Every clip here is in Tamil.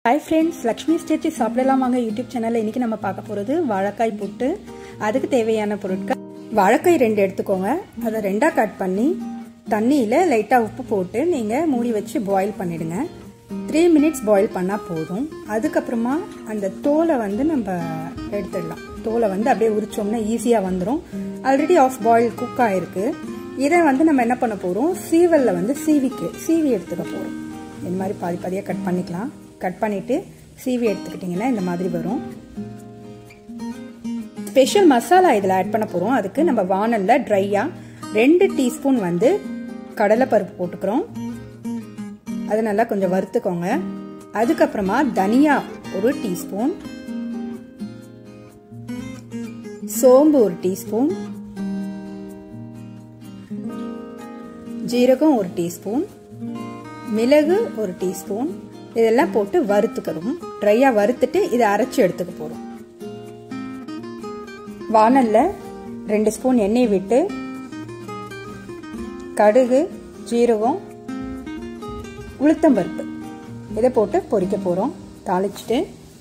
ஹாய் ஃப்ரெண்ட்ஸ் லக்ஷ்மி ஸ்டேச்சி சாப்பிடலாம் வாங்க யூடியூப் சேனலில் இன்றைக்கி நம்ம பார்க்க போகிறது வாழைக்காய் புட்டு அதுக்கு தேவையான பொருட்கள் வாழைக்காய் ரெண்டு எடுத்துக்கோங்க அதை ரெண்டாக கட் பண்ணி தண்ணியில் லைட்டாக உப்பு போட்டு நீங்கள் மூடி வச்சு பாயில் பண்ணிடுங்க த்ரீ மினிட்ஸ் பாயில் பண்ணால் போதும் அதுக்கப்புறமா அந்த தோலை வந்து நம்ம எடுத்துடலாம் தோலை வந்து அப்படியே உரிச்சோம்னா ஈஸியாக வந்துடும் ஆல்ரெடி ஆஃப் பாயில் குக் ஆகிருக்கு இதை வந்து நம்ம என்ன பண்ண போகிறோம் சீவலில் வந்து சீவிக்கு சீவி எடுத்துக்க போகிறோம் இந்த மாதிரி பாதி பாதியாக கட் பண்ணிக்கலாம் கட் பண்ணிவிட்டு சீவி எடுத்துக்கிட்டிங்கன்னா இந்த மாதிரி வரும் ஸ்பெஷல் மசாலா இதில் ஆட் பண்ண போகிறோம் அதுக்கு நம்ம வானலில் ட்ரையாக ரெண்டு டீஸ்பூன் வந்து கடலைப்பருப்பு போட்டுக்கிறோம் அது நல்லா கொஞ்சம் வறுத்துக்கோங்க அதுக்கப்புறமா தனியா ஒரு டீஸ்பூன் சோம்பு ஒரு டீஸ்பூன் ஜீரகம் ஒரு டீஸ்பூன் மிளகு ஒரு டீஸ்பூன் இதெல்லாம் போட்டு வறுத்துக்கிறோம் ட்ரையாக வறுத்துட்டு இதை அரைச்சி எடுத்துக்க போகிறோம் வானலில் ரெண்டு ஸ்பூன் எண்ணெய் விட்டு கடுகு ஜீரகம் உளுத்தம்பருப்பு இதை போட்டு பொரிக்க போகிறோம் தாளிச்சிட்டு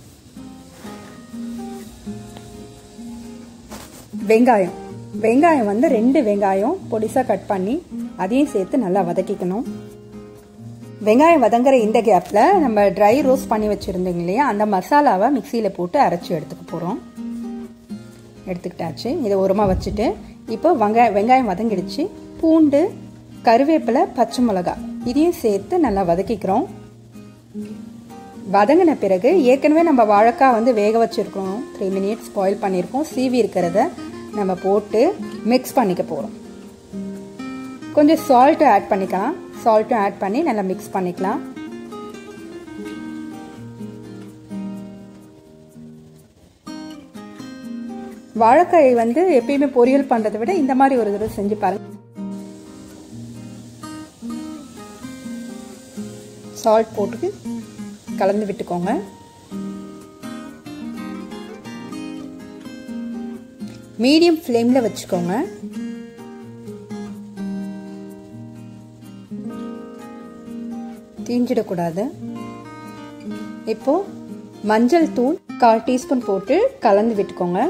வெங்காயம் வெங்காயம் வந்து ரெண்டு வெங்காயம் பொடிசாக கட் பண்ணி அதையும் சேர்த்து நல்லா வதக்கிக்கணும் வெங்காயம் வதங்குற இந்த கேப்பில் நம்ம ட்ரை ரோஸ்ட் பண்ணி வச்சுருந்தோங்க இல்லையா அந்த மசாலாவை மிக்சியில் போட்டு அரைச்சி எடுத்துக்க போகிறோம் எடுத்துக்கிட்டாச்சு இதை உரமாக வச்சுட்டு இப்போ வெங்காய வெங்காயம் வதங்கிடுச்சு பூண்டு கருவேப்பிலை பச்சை மிளகா இதையும் சேர்த்து நல்லா வதக்கிக்கிறோம் வதங்கின பிறகு ஏற்கனவே நம்ம வாழைக்காய் வந்து வேக வச்சுருக்கோம் த்ரீ மினிட்ஸ் பாயில் பண்ணியிருக்கோம் சீவி இருக்கிறத நம்ம போட்டு மிக்ஸ் பண்ணிக்க போகிறோம் கொஞ்சம் சால்ட்டு ஆட் பண்ணிக்கலாம் சால்ட்டும் ஆட் பண்ணி நல்லா மிக்ஸ் பண்ணிக்கலாம் வாழைக்காய் வந்து எப்பயுமே பொரியல் பண்ணுறதை விட இந்த மாதிரி ஒரு தடவை செஞ்சு பாருங்க சால்ட் போட்டு கலந்து விட்டுக்கோங்க மீடியம் ஃப்ளேமில் வச்சுக்கோங்க தீஞ்சிடக்கூடாது இப்போ மஞ்சள் தூள் கால் டீஸ்பூன் போட்டு கலந்து விட்டுக்கோங்க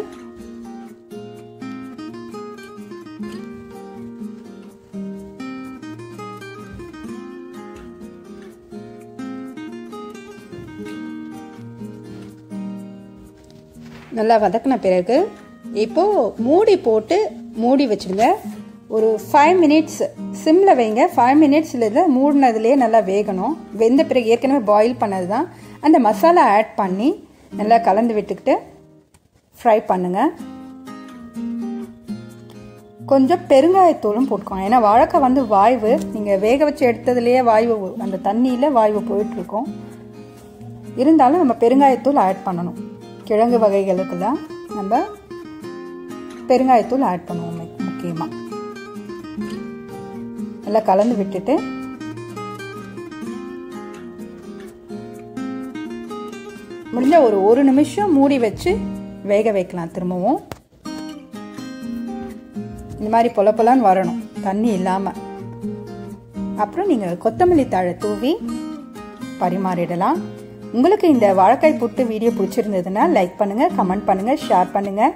நல்லா வதக்கின பிறகு இப்போ மூடி போட்டு மூடி வச்சுடுங்க ஒரு ஃபைவ் மினிட்ஸ் சிம்மில் வைங்க ஃபைவ் மினிட்ஸில் இதை மூடினதுலேயே நல்லா வேகணும் வெந்த பிறகு ஏற்கனவே பாயில் பண்ணது தான் அந்த மசாலா ஆட் பண்ணி நல்லா கலந்து விட்டுக்கிட்டு ஃப்ரை பண்ணுங்கள் கொஞ்சம் பெருங்காயத்தூளும் போட்டுக்கோங்க ஏன்னா வாழைக்காய் வந்து வாய்வு நீங்கள் வேக வச்சு எடுத்ததுலேயே வாய்வு அந்த தண்ணியில் வாய்வு போயிட்டுருக்கோம் இருந்தாலும் நம்ம பெருங்காயத்தூள் ஆட் பண்ணணும் கிழங்கு வகைகளுக்கு தான் நம்ம பெருங்காயத்தூள் ஆட் பண்ணுவோம் முக்கியமாக நல்லா கலந்து விட்டுட்டு முடிஞ்ச ஒரு ஒரு நிமிஷம் மூடி வச்சு வேக வைக்கலாம் திரும்பவும் இந்த மாதிரி பொல பொலான்னு வரணும் தண்ணி இல்லாமல் அப்புறம் நீங்கள் கொத்தமல்லி தழை தூவி பரிமாறிடலாம் உங்களுக்கு இந்த வாழைக்காய் புட்டு வீடியோ பிடிச்சிருந்ததுன்னா லைக் பண்ணுங்கள் கமெண்ட் பண்ணுங்கள் ஷேர் பண்ணுங்கள்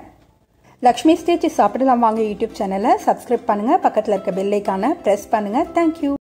லக்ஷ்மி ஸ்டேஜ் சாப்பிடலாம் வாங்க யூடியூப் சேனலை சப்ஸ்கிரைப் பண்ணுங்கள் பக்கத்தில் இருக்க பெல்லைக்கான ப்ரெஸ் பண்ணுங்கள் தேங்க்யூ